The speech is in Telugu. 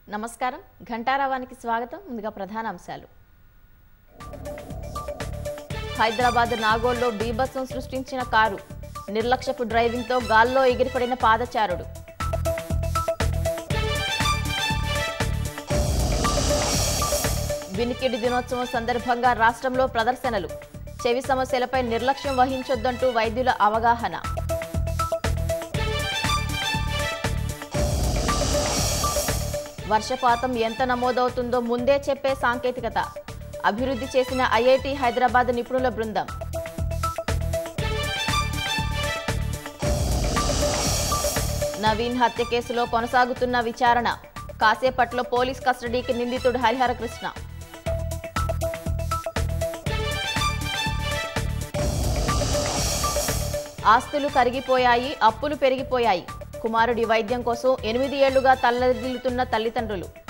నమస్కారం ఘంటారావానికి స్వాగతం ముందుగా ప్రధాన అంశాలు హైదరాబాద్ నాగోల్లో బీభత్సం సృష్టించిన కారు నిర్లక్ష్యపు డ్రైవింగ్తో గాల్లో ఎగిరిపడిన పాదచారుడు వినికిడి దినోత్సవం సందర్భంగా రాష్ట్రంలో ప్రదర్శనలు చెవి సమస్యలపై నిర్లక్ష్యం వహించొద్దంటూ వైద్యుల అవగాహన వర్షపాతం ఎంత నమోదవుతుందో ముందే చెప్పే సాంకేతికత అభివృద్ధి చేసిన ఐఐటి హైదరాబాద్ నిపుణుల బృందం నవీన్ హత్య కేసులో కొనసాగుతున్న విచారణ కాసేపట్లో పోలీస్ కస్టడీకి నిందితుడు హరిహర కృష్ణ ఆస్తులు కరిగిపోయాయి అప్పులు పెరిగిపోయాయి కుమారుడి వైద్యం కోసం ఎనిమిది ఏళ్లుగా తల్లదిల్లుతున్న తల్లిదండ్రులు